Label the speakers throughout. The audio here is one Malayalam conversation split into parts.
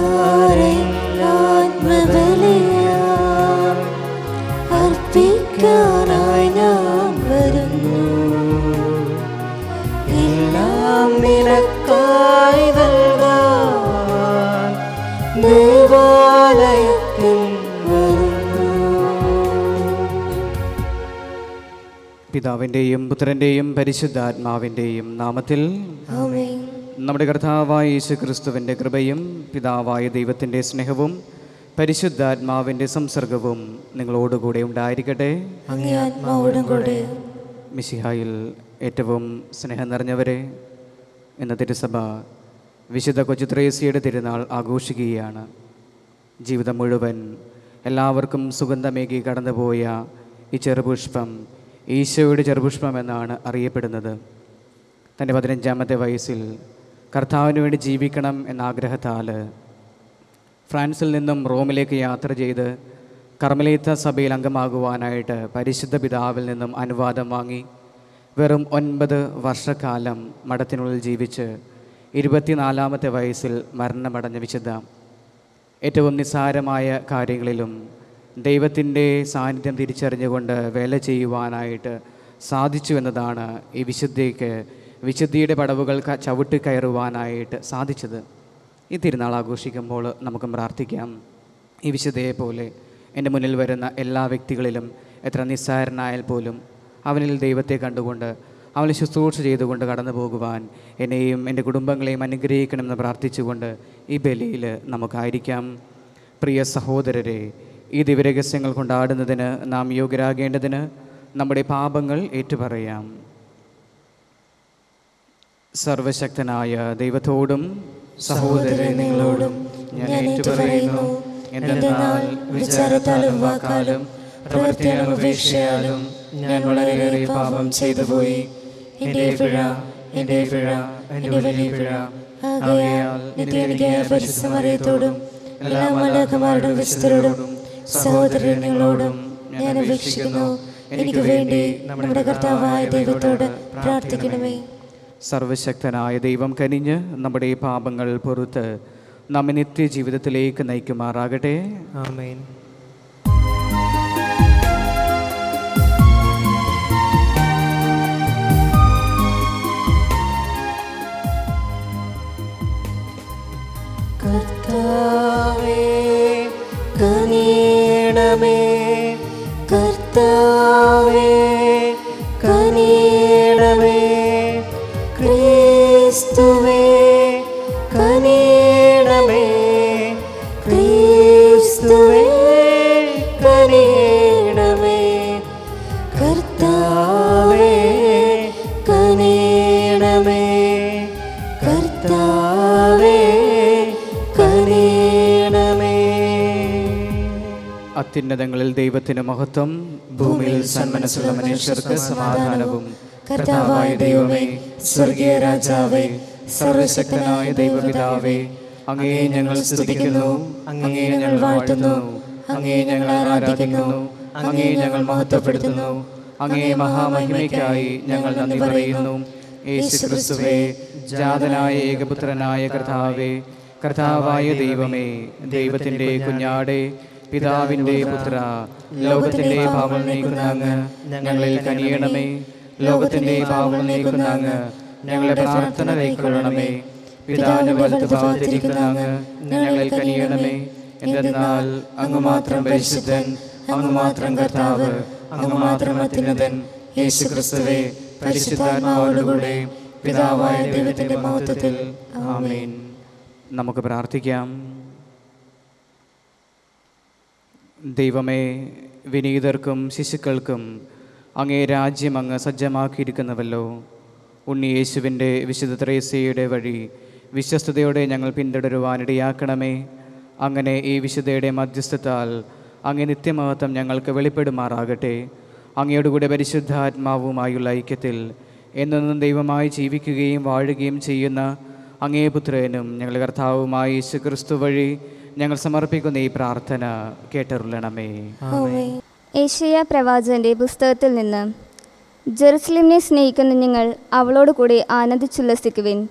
Speaker 1: ആത്മബലിയാം അർപ്പിക്കാനായി ഞാൻ വരുന്നു എല്ലാം നിനക്കായി നൽകാൻ ദേവാലയത്തിൽ വരുന്നു
Speaker 2: പിതാവിൻ്റെയും പുത്രൻ്റെയും പരിശുദ്ധാത്മാവിൻ്റെയും നാമത്തിൽ
Speaker 1: ആമേൻ
Speaker 2: നമ്മുടെ കർത്താവായ യേശു ക്രിസ്തുവിൻ്റെ കൃപയും പിതാവായ ദൈവത്തിൻ്റെ സ്നേഹവും പരിശുദ്ധാത്മാവിൻ്റെ സംസർഗവും നിങ്ങളോടുകൂടെ ഉണ്ടായിരിക്കട്ടെ
Speaker 1: അങ്ങേ ആത്മാവോടും കൂടെ
Speaker 2: മിശിഹായിൽ ഏറ്റവും സ്നേഹം നിറഞ്ഞവരെ ഇന്ന് തിരുസഭ വിശുദ്ധ കൊച്ചുത്രേസിയുടെ തിരുനാൾ ആഘോഷിക്കുകയാണ് ജീവിതം മുഴുവൻ എല്ലാവർക്കും സുഗന്ധമേകി കടന്നുപോയ ഈ ചെറുപുഷ്പം ഈശോയുടെ ചെറുപുഷ്പം എന്നാണ് അറിയപ്പെടുന്നത് തൻ്റെ പതിനഞ്ചാമത്തെ വയസ്സിൽ കർത്താവിന് വേണ്ടി ജീവിക്കണം എന്ന ആഗ്രഹത്താൽ ഫ്രാൻസിൽ നിന്നും റോമിലേക്ക് യാത്ര ചെയ്ത് കർമ്മലേത്ത സഭയിൽ അംഗമാകുവാനായിട്ട് പരിശുദ്ധ പിതാവിൽ നിന്നും അനുവാദം വാങ്ങി വെറും ഒൻപത് വർഷക്കാലം മഠത്തിനുള്ളിൽ ജീവിച്ച് ഇരുപത്തിനാലാമത്തെ വയസ്സിൽ മരണമടഞ്ഞ വിശുദ്ധ ഏറ്റവും നിസ്സാരമായ കാര്യങ്ങളിലും ദൈവത്തിൻ്റെ സാന്നിധ്യം തിരിച്ചറിഞ്ഞുകൊണ്ട് വേല ചെയ്യുവാനായിട്ട് സാധിച്ചു എന്നതാണ് ഈ വിശുദ്ധിക്ക് വിശുദ്ധിയുടെ പടവുകൾ ക- ചവിട്ടി കയറുവാനായിട്ട് സാധിച്ചത് ഈ തിരുനാൾ ആഘോഷിക്കുമ്പോൾ നമുക്ക് പ്രാർത്ഥിക്കാം ഈ വിശുദ്ധയെ പോലെ എൻ്റെ മുന്നിൽ വരുന്ന എല്ലാ വ്യക്തികളിലും എത്ര നിസ്സാരനായാൽ പോലും അവനിൽ ദൈവത്തെ കണ്ടുകൊണ്ട് അവനെ ശുശ്രൂഷ ചെയ്തുകൊണ്ട് കടന്നു പോകുവാൻ എന്നെയും എൻ്റെ കുടുംബങ്ങളെയും അനുഗ്രഹിക്കണമെന്ന് പ്രാർത്ഥിച്ചുകൊണ്ട് ഈ ബലിയിൽ നമുക്കായിരിക്കാം പ്രിയ സഹോദരരെ ഈ ദിവ്യരഹസ്യങ്ങൾ കൊണ്ടാടുന്നതിന് നാം യോഗ്യരാകേണ്ടതിന് നമ്മുടെ പാപങ്ങൾ ഏറ്റുപറയാം സർവശക്തനായ ദൈവത്തോടും സഹോദരരെ നിങ്ങളോടും ഞാൻ ഏറ്റുപറയുന്നു എന്തെന്നാൽ വിചാരത്താലും വാക്കാലും പ്രവൃത്തിയാലും ഉപേക്ഷയാലും ഞാൻ വളരെയേറെ പാപം ചെയ്തു പോയി എൻ്റെ പിഴ എൻ്റെ പിഴ എൻ്റെ വലിയ പിഴ ആകയാൽ
Speaker 1: നിത്യനികയായ പരിശുദ്ധമറിയത്തോടും എല്ലാ മലകുമാരുടെ വിശുദ്ധരോടും സഹോദരങ്ങളോടും ഞാൻ അപേക്ഷിക്കുന്നു എനിക്ക് വേണ്ടി നമ്മുടെ കർത്താവായ ദൈവത്തോട് പ്രാർത്ഥിക്കണമേ
Speaker 2: സർവശക്തനായ ദൈവം കനിഞ്ഞ് നമ്മുടെ ഈ പാപങ്ങൾ പുറത്ത് നമ്മെ നിത്യജീവിതത്തിലേക്ക് നയിക്കുമാറാകട്ടെ
Speaker 3: ആമേൻ
Speaker 1: കർത്താവേ കനിയണമേ കർത്താവേ കനിയണമേ ക്രിസ്തുവേ കനിയണമേ ക്രിസ്തുവേ കനിയണമേ കർത്താവേ കനിയണമേ കർത്താവേ കനിയണമേ
Speaker 2: അത്യുന്നതങ്ങളിൽ ദൈവത്തിന് മഹത്വം ഭൂമിയിൽ സന്മനസ്സുള്ള മനുഷ്യർക്ക് സമാധാനവും
Speaker 1: കർത്താവായ ദൈവമേ സ്വർഗീയ രാജാവേ
Speaker 2: സർവശക്തനായ ദൈവപിതാവേ അങ്ങേ ഞങ്ങൾ സ്തുതിക്കുന്നു അങ്ങേ ഞങ്ങൾ വാഴ്ത്തുന്നു അങ്ങേ ഞങ്ങൾ ആരാധിക്കുന്നു അങ്ങേ ഞങ്ങൾ മഹത്വപ്പെടുത്തുന്നു അങ്ങേ മഹാമഹിമയ്ക്കായി ഞങ്ങൾ നന്ദി പറയുന്നു യേശു ക്രിസ്തുവേ ജാതനായ ഏകപുത്രനായ കർത്താവേ കർത്താവായ ദൈവമേ ദൈവത്തിൻ്റെ കുഞ്ഞാടെ പിതാവിൻ്റെ പുത്ര ലോകത്തിൻ്റെ പാവം നീക്കുന്ന അങ്ങ് ഞങ്ങളിൽ കനിയണമേ ലോകത്തിൻ്റെ പാവം നീക്കുന്ന അങ്ങ് ഞങ്ങളെ പ്രാർത്ഥന കൈക്കൊള്ളണമേ പിതാവിന്റെ വലത്ത് ഭാഗത്തിരിക്കുന്ന അങ്ങ് ഞങ്ങളിൽ കനിയണമേ എന്തെന്നാൽ അങ്ങ് മാത്രം പരിശുദ്ധൻ അങ്ങ് മാത്രം കർത്താവ് അങ്ങ് മാത്രം അത്യുന്നതൻ യേശു ക്രിസ്തുവേ പരിശുദ്ധാത്മാവോടുകൂടെ പിതാവായ ദൈവത്തിന്റെ മഹത്വത്തിൽ ആമേൻ നമുക്ക് പ്രാർത്ഥിക്കാം ദൈവമേ വിനീതർക്കും ശിശുക്കൾക്കും അങ്ങേ രാജ്യം അങ്ങ് സജ്ജമാക്കിയിരിക്കുന്നുവല്ലോ ഉണ്ണി യേശുവിൻ്റെ വിശുദ്ധ ത്രേസ്യയുടെ വഴി വിശ്വസ്തയോടെ ഞങ്ങൾ പിന്തുടരുവാനിടയാക്കണമേ അങ്ങനെ ഈ വിശുദ്ധയുടെ മധ്യസ്ഥത്താൽ അങ്ങേ നിത്യമഹത്വം ഞങ്ങൾക്ക് വെളിപ്പെടുമാറാകട്ടെ അങ്ങയോടുകൂടെ പരിശുദ്ധാത്മാവുമായുള്ള ഐക്യത്തിൽ എന്നെന്നും ദൈവമായി ജീവിക്കുകയും വാഴുകയും ചെയ്യുന്ന അങ്ങേ പുത്രനും ഞങ്ങളുടെ കർത്താവുമായ യേശു ക്രിസ്തു വഴി ഞങ്ങൾ സമർപ്പിക്കുന്ന ഈ പ്രാർത്ഥന കേട്ടരുളണമേ
Speaker 1: ആമേൻ
Speaker 4: ഏഷ്യ പ്രവാചകന്റെ പുസ്തകത്തിൽ നിന്ന് ജെറുസലേമിനെ സ്നേഹിക്കുന്ന നിങ്ങൾ അവളോട് കൂടി ആനന്ദിച്ചുല്ലസിക്കുവിൻ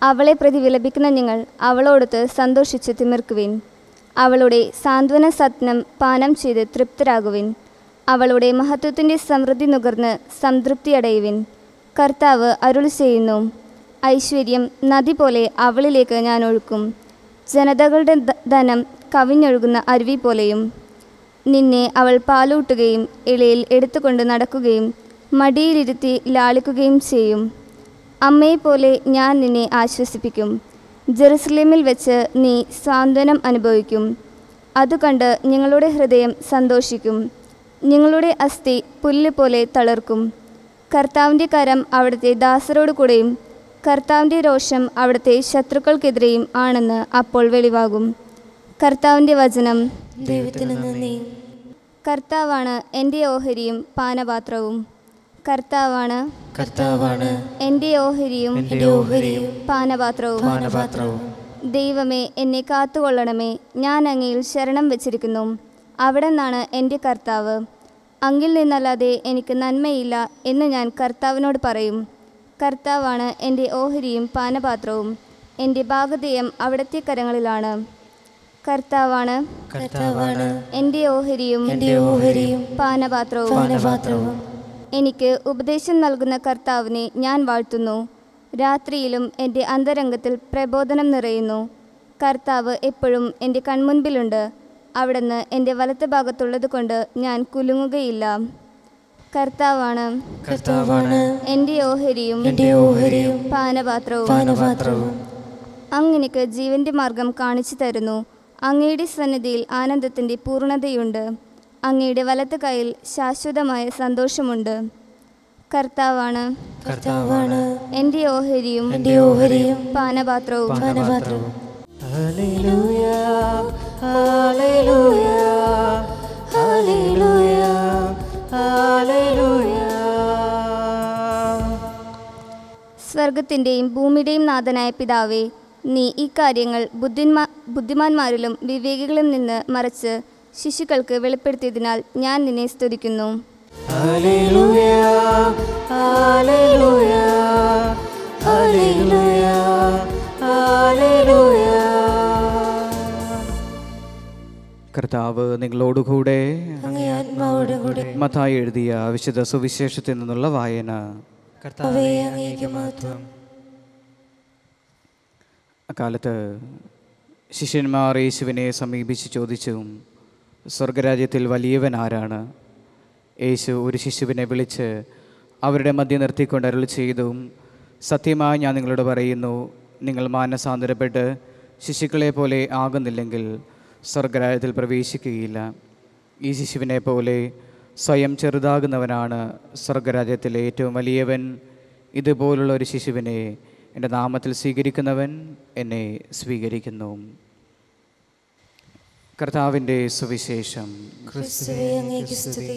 Speaker 4: അവളെ പ്രതി വിലപിക്കുന്ന നിങ്ങൾ അവളോടൊത്ത് സന്തോഷിച്ച് തിമിർക്കുവിൻ അവളുടെ സാന്ത്വന സത്നം പാനം ചെയ്ത് തൃപ്തരാകുവിൻ അവളുടെ മഹത്വത്തിൻ്റെ സമൃദ്ധി നുകർന്ന് സംതൃപ്തിയടയുവിൻ കർത്താവ് അരുൾ ചെയ്യുന്നു ഐശ്വര്യം നദി പോലെ അവളിലേക്ക് ഞാൻ ഒഴുക്കും ജനതകളുടെ ധ- ധനം കവിഞ്ഞൊഴുകുന്ന അരുവി പോലെയും നിന്നെ അവൾ പാലൂട്ടുകയും ഇളയിൽ എടുത്തുകൊണ്ട് നടക്കുകയും മടിയിലിരുത്തി ലാളിക്കുകയും ചെയ്യും അമ്മയെപ്പോലെ ഞാൻ നിന്നെ ആശ്വസിപ്പിക്കും ജെറുസലേമിൽ വെച്ച് നീ സാന്ത്വനം അനുഭവിക്കും അതുകണ്ട് നിങ്ങളുടെ ഹൃദയം സന്തോഷിക്കും നിങ്ങളുടെ അസ്ഥി പുല്ല് പോലെ തളർക്കും കർത്താവിൻ്റെ കരം അവിടുത്തെ ദാസരോട് കൂടെയും കർത്താവിൻ്റെ രോഷം അവിടുത്തെ ശത്രുക്കൾക്കെതിരെയും ആണെന്ന് അപ്പോൾ വെളിവാകും കർത്താവിൻ്റെ വചനം
Speaker 1: ദൈവത്തിന് നന്ദി
Speaker 4: കർത്താവാണ് എൻ്റെ ഓഹരിയും പാനപാത്രവും കർത്താവാണ്
Speaker 1: കർത്താവാണ്
Speaker 4: എൻ്റെ ഓഹരിയും
Speaker 1: എൻ്റെ ഓഹരിയും
Speaker 4: പാനപാത്രവും
Speaker 1: പാനപാത്രവും
Speaker 4: ദൈവമേ എന്നെ കാത്തുകൊള്ളണമേ ഞാൻ അങ്ങയിൽ ശരണം വച്ചിരിക്കുന്നു അവിടെ നിന്നാണ് എൻ്റെ കർത്താവ് അങ്ങിൽ നിന്നല്ലാതെ എനിക്ക് നന്മയില്ല എന്ന് ഞാൻ കർത്താവിനോട് പറയും കർത്താവാണ് എൻ്റെ ഓഹരിയും പാനപാത്രവും എൻ്റെ ഭാഗധേയം അവിടുത്തെ കരങ്ങളിലാണ് കർത്താവാണ്
Speaker 1: കർത്താവാണ്
Speaker 4: എൻ്റെ ഓഹരിയും
Speaker 1: എൻ്റെ ഓഹരിയും
Speaker 4: പാനപാത്രവും
Speaker 1: പാനപാത്രവും
Speaker 4: എനിക്ക് ഉപദേശം നൽകുന്ന കർത്താവിനെ ഞാൻ വാഴ്ത്തുന്നു രാത്രിയിലും എൻ്റെ അന്തരംഗത്തിൽ പ്രബോധനം നിറയുന്നു കർത്താവ് എപ്പോഴും എൻ്റെ കൺമുൻപിലുണ്ട് അവിടുന്ന് എൻ്റെ വലത്ത് ഭാഗത്തുള്ളത് കൊണ്ട് ഞാൻ കുലുങ്ങുകയില്ല കർത്താവാണ്
Speaker 1: കർത്താവാണ്
Speaker 4: എൻ്റെ ഓഹരിയും
Speaker 1: എൻ്റെ ഓഹരിയും
Speaker 4: പാനപാത്രവും
Speaker 1: പാനപാത്രവും
Speaker 4: അങ്ങനെക്ക് ജീവന്റെ മാർഗം കാണിച്ചു തരുന്നു അങ്ങയുടെ സന്നിധിയിൽ ആനന്ദത്തിൻ്റെ പൂർണ്ണതയുണ്ട് അങ്ങയുടെ വലത്ത് കൈയിൽ ശാശ്വതമായ സന്തോഷമുണ്ട് കർത്താവാണ്
Speaker 1: കർത്താവാണ്
Speaker 4: എൻ്റെ ഓഹരിയും
Speaker 1: എൻ്റെ ഓഹരിയും
Speaker 4: പാനപാത്രവും
Speaker 1: പാനപാത്രവും ഹല്ലേലൂയ ഹല്ലേലൂയ ഹല്ലേലൂയ ഹല്ലേലൂയ
Speaker 4: സ്വർഗത്തിൻ്റെയും ഭൂമിയുടെയും നാഥനായ പിതാവേ നീ ഈ കാര്യങ്ങൾ ബുദ്ധിന്മാ ബുദ്ധിമാന്മാരിലും വിവേകികളിൽ നിന്ന് മറച്ച് ശിശുക്കൾക്ക് വെളിപ്പെടുത്തിയതിനാൽ ഞാൻ നിന്നെ സ്തുതിക്കുന്നു
Speaker 1: ഹല്ലേലൂയ ഹല്ലേലൂയ ഹല്ലേലൂയ ഹല്ലേലൂയ
Speaker 2: കർത്താവ് നിങ്ങളോടുകൂടെ
Speaker 1: അങ്ങേ ആത്മാവോട് കൂടെ
Speaker 2: മത്തായി എഴുതിയ വിശുദ്ധ സുവിശേഷത്തിൽ നിന്നുള്ള വായന
Speaker 1: കർത്താവേ അങ്ങേക്ക് മഹത്വം
Speaker 2: അക്കാലത്ത് ശിഷ്യന്മാർ യേശുവിനെ സമീപിച്ച് ചോദിച്ചു സ്വർഗരാജ്യത്തിൽ വലിയവൻ ആരാണ് യേശു ഒരു ശിശുവിനെ വിളിച്ച് അവരുടെ മധ്യ നിർത്തിക്കൊണ്ട് അരുൾ ചെയ്തു സത്യമായി ഞാൻ നിങ്ങളോട് പറയുന്നു നിങ്ങൾ മാനസാന്തരപ്പെട്ട് ശിശുക്കളെ പോലെ ആകുന്നില്ലെങ്കിൽ സ്വർഗരാജ്യത്തിൽ പ്രവേശിക്കുകയില്ല ഈ ശിശുവിനെ പോലെ സ്വയം ചെറുതാകുന്നവനാണ് സ്വർഗരാജ്യത്തിലെ ഏറ്റവും വലിയവൻ ഇതുപോലുള്ള ഒരു ശിശുവിനെ എൻ്റെ നാമത്തിൽ സ്വീകരിക്കുന്നവൻ എന്നെ സ്വീകരിക്കുന്നു കർത്താവിൻ്റെ സുവിശേഷം
Speaker 1: ക്രിസ്തുവേ അങ്ങേക്ക് സ്തുതി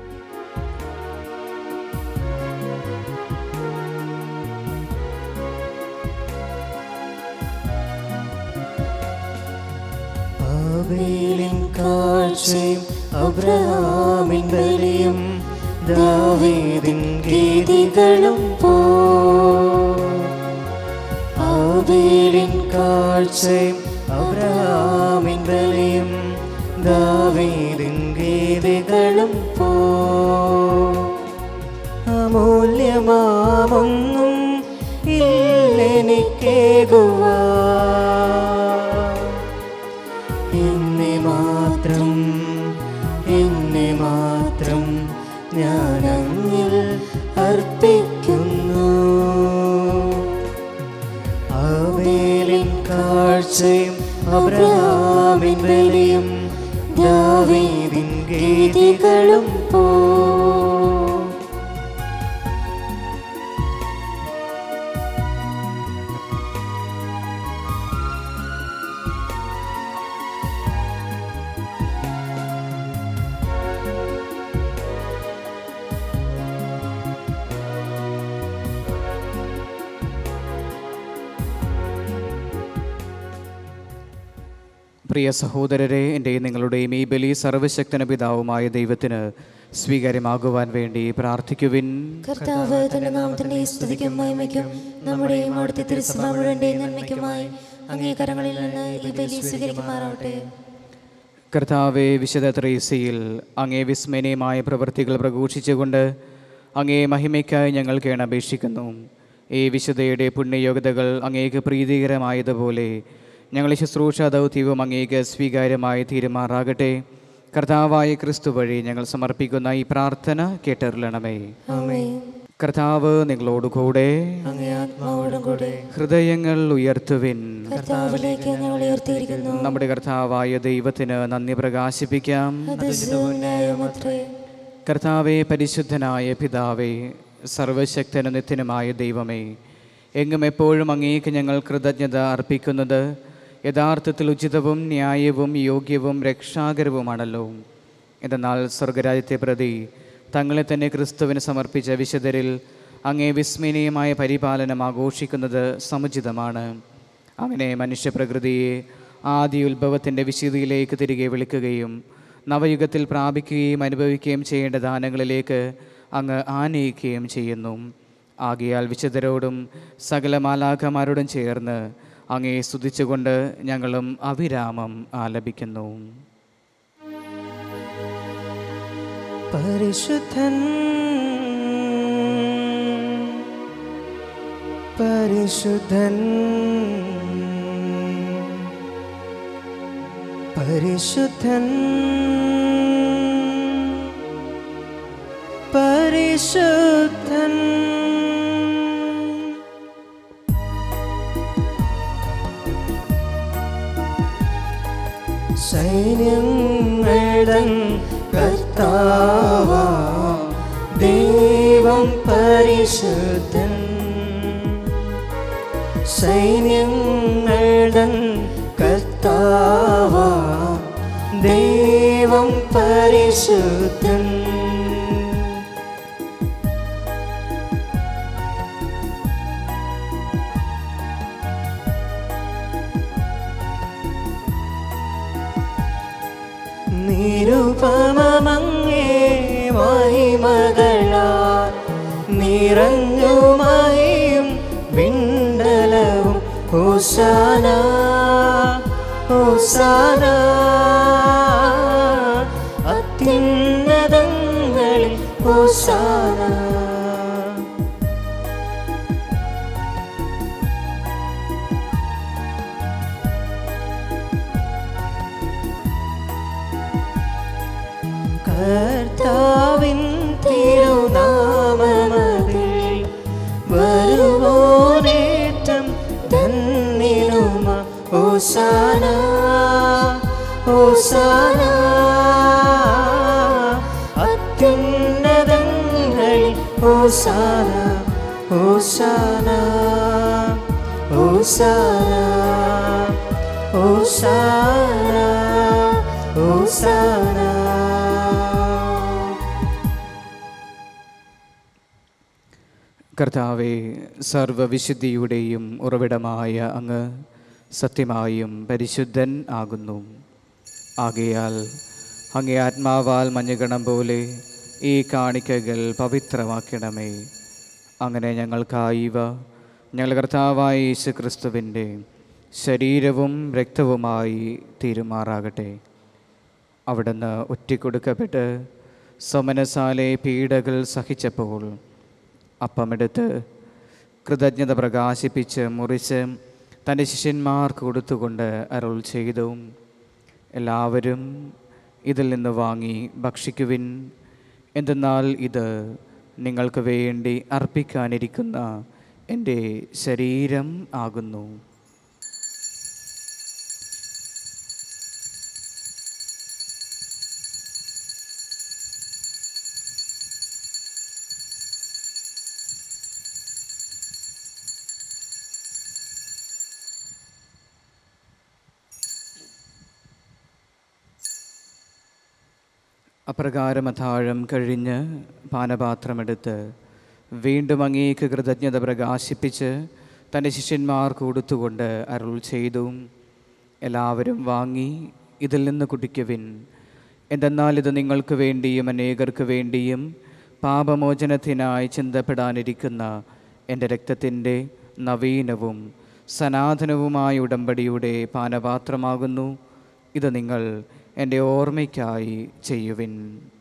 Speaker 1: ആബേലിൻ കാഴ്ചയും അബ്രഹാമിൻ ബലിയും ദാവീദിൻ ഗീതികളും പോ ആബേലിൻ കാഴ്ചയും അബ്രഹാമിൻ ബലിയും ദാവീദിൻ ഗീതികളും പോ അമൂല്യമാമൊന്നും ഇല്ലെനിക്കേകുവാ എന്നെ മാത്രം എന്നെ മാത്രം ഞാൻ അങ്ങിൽ അർപ്പിക്കുന്നു ആവേലിൻ കാഴ്ചയും അബ്രഹാമിൻ ബലിയും ദാവീദിൻ ഗീതികളും പോ
Speaker 2: പ്രിയ സഹോദരരെ എൻ്റെയും നിങ്ങളുടെയും ഈ ബലി സർവശക്തന പിതാവുമായ ദൈവത്തിന് സ്വീകാര്യമാകുവാൻ വേണ്ടി പ്രാർത്ഥിക്കുവിൻ
Speaker 1: കർത്താവ് തന്റെ നാമത്തിന്റെ സ്തുതിക്കും മഹിമയ്ക്കും നമ്മുടെയും അവിടുത്തെ തിരുസഭ മുഴുവന്റെയും നന്മയ്ക്കുമായി അംഗീകാരങ്ങളിൽ നിന്ന് ഈ ബലി സ്വീകരിക്കുമാറാവട്ടെ
Speaker 2: കർത്താവെ വിശുദ്ധ ത്രേസ്യയിൽ അങ്ങേ വിസ്മയനീയമായ പ്രവൃത്തികൾ പ്രഘോഷിച്ചുകൊണ്ട് അങ്ങേ മഹിമയ്ക്കായി ഞങ്ങൾ കേണപേക്ഷിക്കുന്നു ഈ വിശുദ്ധയുടെ പുണ്യയോഗ്യതകൾ അങ്ങേക്ക് പ്രീതികരമായതുപോലെ ഞങ്ങളെ ശുശ്രൂഷ ദൗത്യവും അങ്ങേക്ക് സ്വീകാര്യമായി തീരുമാറാകട്ടെ കർത്താവായ ക്രിസ്തു വഴി ഞങ്ങൾ സമർപ്പിക്കുന്ന ഈ പ്രാർത്ഥന കേട്ടറിയണമേ
Speaker 1: ആമേൻ
Speaker 2: കർത്താവ് നിങ്ങളോടുകൂടെ
Speaker 1: അങ്ങേ ആത്മാവോടും കൂടെ
Speaker 2: ഹൃദയങ്ങൾ ഉയർത്തുവിൻ
Speaker 1: കർത്താവിലേക്ക് ഞങ്ങൾ ഉയർത്തിയിരിക്കുന്നു
Speaker 2: നമ്മുടെ കർത്താവായ ദൈവത്തിന് നന്ദി പ്രകാശിപ്പിക്കാം
Speaker 1: അത് ന്യായമത്രേ
Speaker 2: കർത്താവെ പരിശുദ്ധനായ പിതാവേ സർവശക്തനും നിത്യനുമായ ദൈവമേ എങ്ങും എപ്പോഴും അങ്ങേക്ക് ഞങ്ങൾ കൃതജ്ഞത അർപ്പിക്കുന്നത് യഥാർത്ഥത്തിൽ ഉചിതവും ന്യായവും യോഗ്യവും രക്ഷാകരവുമാണല്ലോ എന്നാൽ സ്വർഗരാജ്യത്തെ പ്രതി തങ്ങളെ തന്നെ ക്രിസ്തുവിന് സമർപ്പിച്ച വിശുദ്ധരിൽ അങ്ങേ വിസ്മയനീയമായ പരിപാലനം ആഘോഷിക്കുന്നത് സമുചിതമാണ് അങ്ങനെ മനുഷ്യപ്രകൃതിയെ ആദ്യ ഉത്ഭവത്തിൻ്റെ വിശുദ്ധിയിലേക്ക് തിരികെ വിളിക്കുകയും നവയുഗത്തിൽ പ്രാപിക്കുകയും അനുഭവിക്കുകയും ചെയ്യേണ്ട ദാനങ്ങളിലേക്ക് അങ്ങ് ആനയിക്കുകയും ചെയ്യുന്നു ആകയാൽ വിശുദ്ധരോടും സകല മാലാഖമാരോടും ചേർന്ന് അങ്ങയെ സ്തുതിച്ചുകൊണ്ട് ഞങ്ങളും അവിരാമം ആലപിക്കുന്നു
Speaker 3: പരിശുദ്ധൻ പരിശുദ്ധൻ പരിശുദ്ധൻ പരിശുദ്ധൻ സൈന്യങ്ങളും കർത്താവ ദൈവം പരിശുദ്ധൻ സൈന്യങ്ങളും കർത്താവ ദൈവം പരിശുദ്ധൻ നിരുപമങ്ങേ മഹിമകളാൽ നിറഞ്ഞുമയും വിണ്ടലവും ഹോസാന ഹോസാന അത്യുന്നതങ്ങളിൽ ഹോസാന കർത്താവിൻ തിരുനാമമതിൽ വരുവോനേറ്റം ധന്യനുമ ഓസാന ഓസാന അത്യുന്നതങ്ങളിൽ ഓസാന ഓസാന ഓസാന ഓസാന ഓസാന
Speaker 2: കർത്താവെ സർവവിശുദ്ധിയുടെയും ഉറവിടമായ അങ്ങ് സത്യമായും പരിശുദ്ധൻ ആകുന്നു ആകയാൽ അങ്ങേ ആത്മാവാൽ മഞ്ഞുകണം പോലെ ഈ കാണിക്കകൾ പവിത്രമാക്കണമേ അങ്ങനെ ഞങ്ങൾക്കായിവ ഞങ്ങൾ കർത്താവായ യേശു ക്രിസ്തുവിൻ്റെ ശരീരവും രക്തവുമായി തീരുമാറാകട്ടെ അവിടുന്ന് ഒറ്റിക്കൊടുക്കപ്പെട്ട് സമനസാലെ പീഡകൾ സഹിച്ചപ്പോൾ അപ്പമെടുത്ത് കൃതജ്ഞത പ്രകാശിപ്പിച്ച് മുറിച്ച് തൻ്റെ ശിഷ്യന്മാർക്ക് കൊടുത്തുകൊണ്ട് അരുൾ ചെയ്തു എല്ലാവരും ഇതിൽ നിന്ന് വാങ്ങി ഭക്ഷിക്കുവിൻ എന്തെന്നാൽ ഇത് നിങ്ങൾക്ക് വേണ്ടി അർപ്പിക്കാനിരിക്കുന്ന എൻ്റെ ശരീരം ആകുന്നു അപ്രകാരം അത്താഴം കഴിഞ്ഞ് പാനപാത്രമെടുത്ത് വീണ്ടും അങ്ങേക്ക് കൃതജ്ഞത പ്രകാശിപ്പിച്ച് തൻ്റെ ശിഷ്യന്മാർക്ക് കൊടുത്തുകൊണ്ട് അരുൾ ചെയ്തു എല്ലാവരും വാങ്ങി ഇതിൽ നിന്ന് കുടിക്കുവിൻ എന്തെന്നാൽ ഇത് നിങ്ങൾക്ക് വേണ്ടിയും അനേകർക്ക് വേണ്ടിയും പാപമോചനത്തിനായി ചിന്തപ്പെടാനിരിക്കുന്ന എൻ്റെ രക്തത്തിൻ്റെ നവീനവും സനാതനവുമായ ഉടമ്പടിയുടെ പാനപാത്രമാകുന്നു ഇത് നിങ്ങൾ എൻ്റെ ഓർമ്മയ്ക്കായി ചെയ്യുവിൻ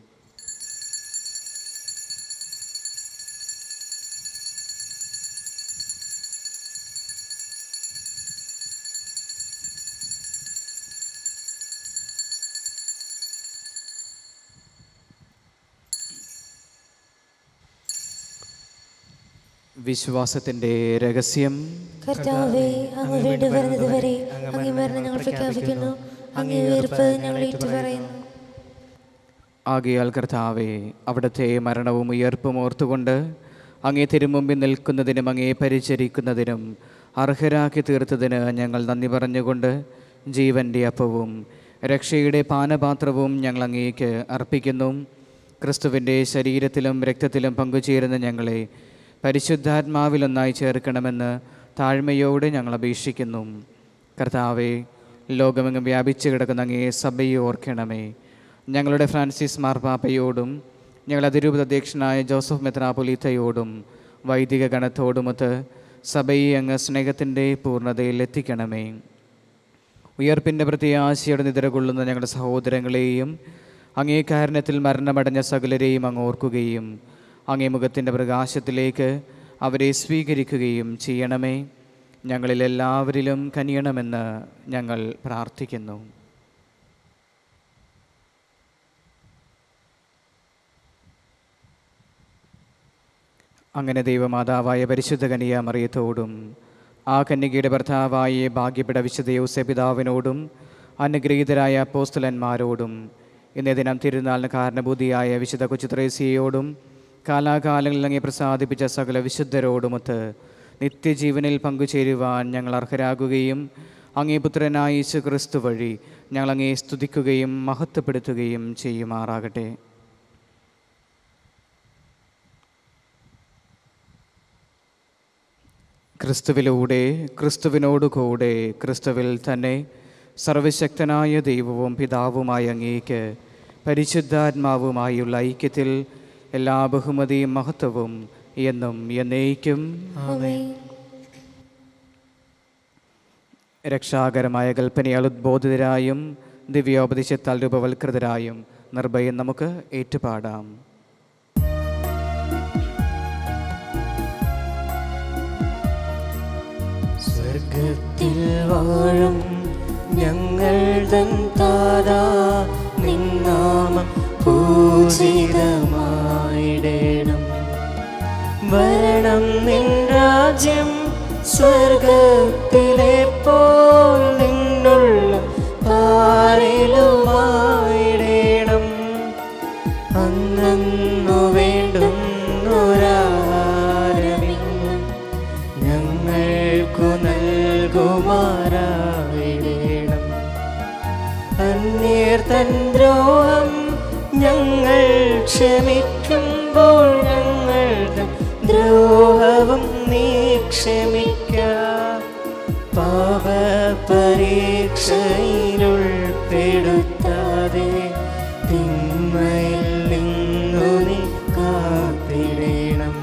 Speaker 2: വിശ്വാസത്തിൻ്റെ രഹസ്യം
Speaker 1: കർത്താവേ അങ്ങ് വേണ്ടി വരുന്നത് വരെ അങ്ങേ മരണം ഞങ്ങൾ പ്രഖ്യാപിക്കുന്നു അങ്ങേ ഉയർപ്പ് ഞങ്ങൾ ഏറ്റുപറയുന്നു
Speaker 2: ആകയാൽ കർത്താവെ അവിടുത്തെ മരണവും ഉയർപ്പും ഓർത്തുകൊണ്ട് അങ്ങേ തിരുമുമ്പിൽ നിൽക്കുന്നതിനും അങ്ങേ പരിചരിക്കുന്നതിനും അർഹരാക്കി തീർത്തതിന് ഞങ്ങൾ നന്ദി പറഞ്ഞുകൊണ്ട് ജീവൻ്റെ അപ്പവും രക്ഷയുടെ പാനപാത്രവും ഞങ്ങൾ അങ്ങേക്ക് അർപ്പിക്കുന്നു ക്രിസ്തുവിൻ്റെ ശരീരത്തിലും രക്തത്തിലും പങ്കുചേരുന്ന ഞങ്ങളെ പരിശുദ്ധാത്മാവിലൊന്നായി ചേർക്കണമെന്ന് താഴ്മയോടെ ഞങ്ങൾ അപേക്ഷിക്കുന്നു കർത്താവെ ലോകമെങ്ങും വ്യാപിച്ചു കിടക്കുന്ന അങ്ങേ സഭയെ ഓർക്കണമേ ഞങ്ങളുടെ ഫ്രാൻസിസ് മാർപ്പാപ്പയോടും ഞങ്ങളുടെ അതിരൂപത അധ്യക്ഷനായ ജോസഫ് മെത്രാപൊലീത്തയോടും വൈദിക ഗണത്തോടുമൊത്ത് സഭയെ അങ്ങ് സ്നേഹത്തിൻ്റെ പൂർണ്ണതയിൽ എത്തിക്കണമേ ഉയർപ്പിൻ്റെ പ്രത്യാശയോടെ നിദ്രകൊള്ളുന്ന ഞങ്ങളുടെ സഹോദരങ്ങളെയും അങ്ങേ കാരണത്തിൽ മരണമടഞ്ഞ സകലരെയും അങ്ങ് ഓർക്കുകയും അങ്ങേ മുഖത്തിൻ്റെ പ്രകാശത്തിലേക്ക് അവരെ സ്വീകരിക്കുകയും ചെയ്യണമേ ഞങ്ങളിൽ എല്ലാവരിലും കനിയണമെന്ന് ഞങ്ങൾ പ്രാർത്ഥിക്കുന്നു അങ്ങനെ ദൈവമാതാവായ പരിശുദ്ധ കനിയ മറിയത്തോടും ആ കന്യകയുടെ ഭർത്താവായ ഭാഗ്യപ്പെട്ട വിശുദ്ധ യോസപിതാവിനോടും അനുഗ്രഹീതരായ പോസ്തലന്മാരോടും ഇന്നേ ദിനം തിരുനാളിന് കാരണഭൂതിയായ വിശുദ്ധ കൊച്ചുത്രേസിയോടും കാലാകാലങ്ങളിൽ അങ്ങേ പ്രസാദിപ്പിച്ച സകല വിശുദ്ധരോടുമൊത്ത് നിത്യജീവനിൽ പങ്കുചേരുവാൻ ഞങ്ങൾ അർഹരാകുകയും അങ്ങേ പുത്രനായ യേശു ക്രിസ്തു വഴി ഞങ്ങൾ അങ്ങേ സ്തുതിക്കുകയും മഹത്വപ്പെടുത്തുകയും ചെയ്യുമാറാകട്ടെ ക്രിസ്തുവിലൂടെ ക്രിസ്തുവിനോട് കൂടെ ക്രിസ്തുവിൽ തന്നെ സർവശക്തനായ ദൈവവും പിതാവുമായ അങ്ങേക്ക് പരിശുദ്ധാത്മാവുമായുള്ള ഐക്യത്തിൽ എല്ലാ ബഹുമതിയും മഹത്വവും എന്നും എന്നേക്കും
Speaker 1: ആമേൻ
Speaker 2: രക്ഷാകരമായ കൽപ്പനയാൽ ഉദ്ബോധിതരായും ദിവ്യോപദേശത്താൽ രൂപവൽകൃതരായും നിർഭയം നമുക്ക് ഏറ്റുപാടാം
Speaker 3: സ്വർഗത്തിൽ വാഴും ഞങ്ങൾ തൻ താരാ നിന്നാമം പൂജിതമായിടേണം വരണം നിൻ രാജ്യം സ്വർഗത്തിലെ പോൽ നിന്നുള്ള പാരിലുമായിടേണം അന്നു വേണ്ടുന്നൊരാരമിന്നും ഞങ്ങൾക്കു നൽകുമാറായിടേണം അന്യർ തൻ ദ്രോഹം ഞങ്ങൾ ക്ഷമിക്കുമ്പോൾ ഞങ്ങൾ തൻ ദ്രോഹവും നീ ക്ഷമിക്ക പാപ പരീക്ഷയിലുൾപ്പെടുത്താതെ തിന്മയിൽ നിന്നു നീ കാത്തിടേണം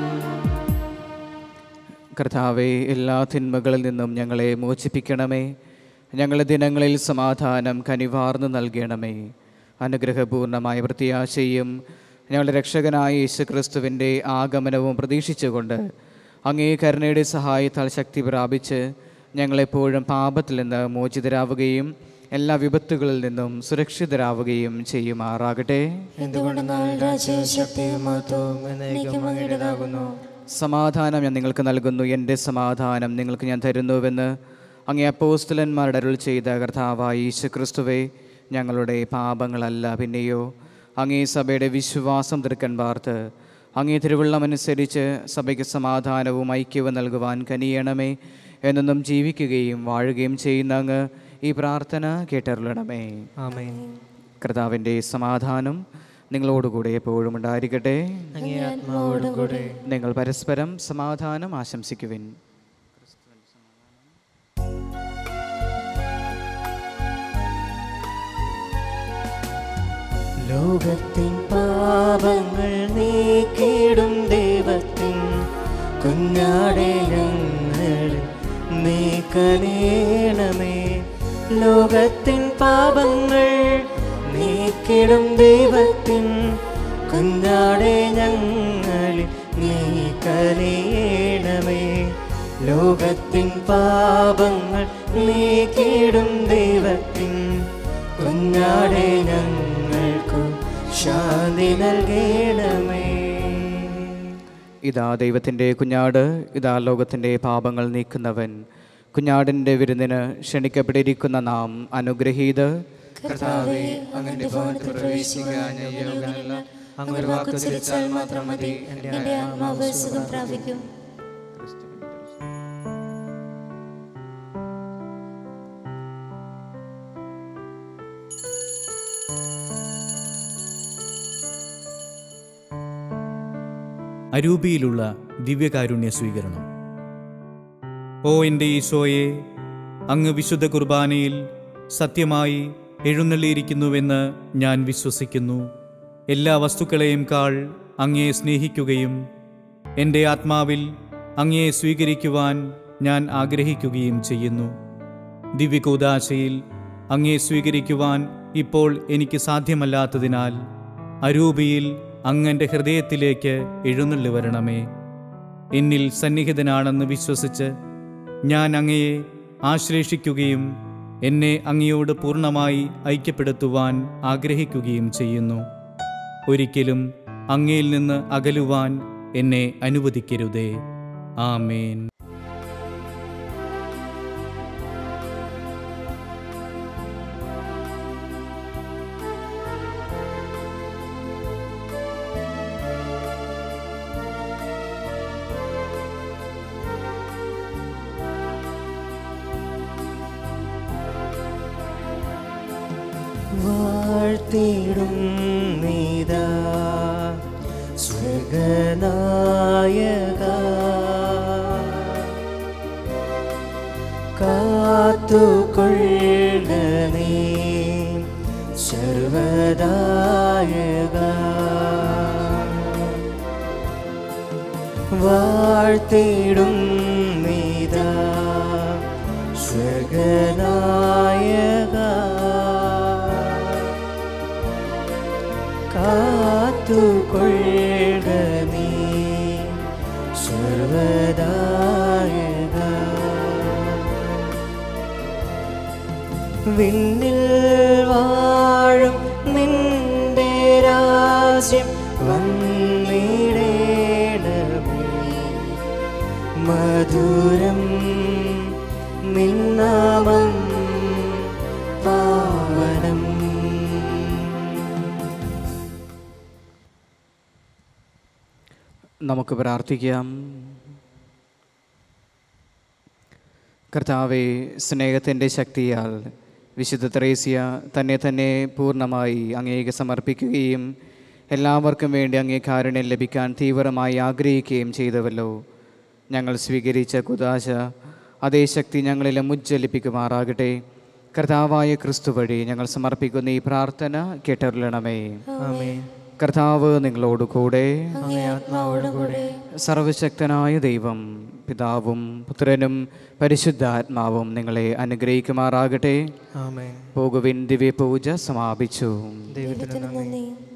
Speaker 2: കർത്താവെ എല്ലാ തിന്മകളിൽ നിന്നും ഞങ്ങളെ മോചിപ്പിക്കണമേ ഞങ്ങളുടെ ദിനങ്ങളിൽ സമാധാനം കനിവാർന്നു നൽകണമേ അനുഗ്രഹപൂർണമായ പ്രത്യാശയും ഞങ്ങളുടെ രക്ഷകനായ യേശുക്രിസ്തുവിൻ്റെ ആഗമനവും പ്രതീക്ഷിച്ചുകൊണ്ട് അങ്ങേ കരുണയുടെ സഹായത്താൽ ശക്തി പ്രാപിച്ച് ഞങ്ങളെപ്പോഴും പാപത്തിൽ നിന്ന് മോചിതരാവുകയും എല്ലാ വിപത്തുകളിൽ നിന്നും സുരക്ഷിതരാവുകയും ചെയ്യുമാറാകട്ടെ
Speaker 1: എന്തുകൊണ്ടെന്നാൽ രാജ്യവും ശക്തിയും മഹത്വവും എന്നേക്കും അങ്ങയുടേതാകുന്നു
Speaker 2: സമാധാനം ഞാൻ നിങ്ങൾക്ക് നൽകുന്നു എൻ്റെ സമാധാനം നിങ്ങൾക്ക് ഞാൻ തരുന്നുവെന്ന് അങ്ങേ അപ്പോസ്തലന്മാരുടെ അരുൾ ചെയ്ത കർത്താവായ യേശുക്രിസ്തുവേ ഞങ്ങളുടെ പാപങ്ങളല്ല പിന്നെയോ അങ്ങേ സഭയുടെ വിശ്വാസം തീർക്കൻ പാർത്ത് അങ്ങേ തിരുവള്ളമനുസരിച്ച് സഭയ്ക്ക് സമാധാനവും ഐക്യവും നൽകുവാൻ കനിയണമേ എന്നൊന്നും ജീവിക്കുകയും വാഴുകയും ചെയ്യുന്ന അങ്ങ് ഈ പ്രാർത്ഥന കേട്ടരുളണമേ
Speaker 3: ആമേൻ
Speaker 2: കർത്താവിൻ്റെ സമാധാനം നിങ്ങളോടുകൂടെ എപ്പോഴും ഉണ്ടായിരിക്കട്ടെ
Speaker 3: അങ്ങേ ആത്മാവോടും കൂടെ
Speaker 2: നിങ്ങൾ പരസ്പരം സമാധാനം ആശംസിക്കുവിൻ
Speaker 3: ലോകത്തിൻ പാപങ്ങൾ നീക്കിടും ദൈവത്തിൻ കുഞ്ഞാടെ ഞങ്ങൾ നീ കനേണമേ ലോകത്തിൻ പാപങ്ങൾ നീക്കിടും ദൈവത്തിൻ കുഞ്ഞാടെ ഞങ്ങളിൽ നീ കനേണമേ ലോകത്തിൻ പാപങ്ങൾ നീക്കിടും ദൈവത്തിൻ കുഞ്ഞാടെ ഞങ്ങൾക്കു ശാന്തി നൽകണമേ
Speaker 2: ഇതാ ദൈവത്തിൻ്റെ കുഞ്ഞാട് ഇതാ ലോകത്തിൻ്റെ പാപങ്ങൾ നീക്കുന്നവൻ കുഞ്ഞാടിൻ്റെ വിരുന്നിന് ക്ഷണിക്കപ്പെട്ടിരിക്കുന്ന നാം അനുഗ്രഹീത്
Speaker 1: കർത്താവേ അങ്ങന്റെ ഭവനത്തിൽ പ്രവേശിക്കാൻ ഞാൻ യോഗ്യനല്ല അങ്ങ് ഒരു വാക്ക് ഉച്ചരിച്ചാൽ മാത്രം മതി എന്റെ ആത്മാവ് സുഖം പ്രാപിക്കും
Speaker 5: അരൂപിയിലുള്ള ദിവ്യകാരുണ്യ സ്വീകരണം ഓ എൻ്റെ ഈശോയെ അങ്ങ് വിശുദ്ധ കുർബാനയിൽ സത്യമായി എഴുന്നള്ളിയിരിക്കുന്നുവെന്ന് ഞാൻ വിശ്വസിക്കുന്നു എല്ലാ വസ്തുക്കളെയും കാൾ അങ്ങയെ സ്നേഹിക്കുകയും എൻ്റെ ആത്മാവിൽ അങ്ങയെ സ്വീകരിക്കുവാൻ ഞാൻ ആഗ്രഹിക്കുകയും ചെയ്യുന്നു ദിവ്യകൂദാശയിൽ അങ്ങയെ സ്വീകരിക്കുവാൻ ഇപ്പോൾ എനിക്ക് സാധ്യമല്ലാത്തതിനാൽ അരൂപിയിൽ അങ്ങൻ്റെ ഹൃദയത്തിലേക്ക് എഴുന്നള്ളി വരണമേ എന്നിൽ സന്നിഹിതനാണെന്ന് വിശ്വസിച്ച് ഞാൻ അങ്ങയെ ആശ്ലേഷിക്കുകയും എന്നെ അങ്ങയോട് പൂർണ്ണമായി ഐക്യപ്പെടുത്തുവാൻ ആഗ്രഹിക്കുകയും ചെയ്യുന്നു ഒരിക്കലും അങ്ങയിൽ നിന്ന് അകലുവാൻ എന്നെ അനുവദിക്കരുതേ ആമേൻ
Speaker 3: വാഴ്ത്തിടും നീതാ സ്വർഗനായക കാത്തുകൊള്ളുക നീ സർവദായക വാഴ്ത്തിടും നീതാ സ്വർഗനായക കാത്തുകൊള്ളുക നീ സർവദായക വിണ്ണിൽ വാഴും നിന്റെ രാജ്യം വന്നിടേണമേ മധുരം നിന്നാമം പാവനം
Speaker 2: നമുക്ക് പ്രാർത്ഥിക്കാം കർത്താവെ സ്നേഹത്തിൻ്റെ ശക്തിയാൽ വിശുദ്ധ ത്രേസ്യ തന്നെ തന്നെ പൂർണ്ണമായി അങ്ങേക്ക് സമർപ്പിക്കുകയും എല്ലാവർക്കും വേണ്ടി അങ്ങേ കാരുണ്യം ലഭിക്കാൻ തീവ്രമായി ആഗ്രഹിക്കുകയും ചെയ്തുവല്ലോ ഞങ്ങൾ സ്വീകരിച്ച കുദാശ അതേ ശക്തി ഞങ്ങളിലും ഉജ്ജ്വലിപ്പിക്കുമാറാകട്ടെ കർത്താവായ ക്രിസ്തു വഴി ഞങ്ങൾ സമർപ്പിക്കുന്ന ഈ പ്രാർത്ഥന കേട്ടറിയണമേ
Speaker 3: ആമേൻ
Speaker 2: കർത്താവ് നിങ്ങളോട് കൂടെ
Speaker 1: അങ്ങേ ആത്മാവോടുകൂടെ
Speaker 2: സർവശക്തനായ ദൈവം പിതാവും പുത്രനും പരിശുദ്ധാത്മാവും നിങ്ങളെ അനുഗ്രഹിക്കുമാറാകട്ടെ
Speaker 3: ആമേൻ
Speaker 2: പോകുവിൻ ദിവ്യപൂജ സമാപിച്ചു
Speaker 1: ദൈവത്തിന് നന്ദി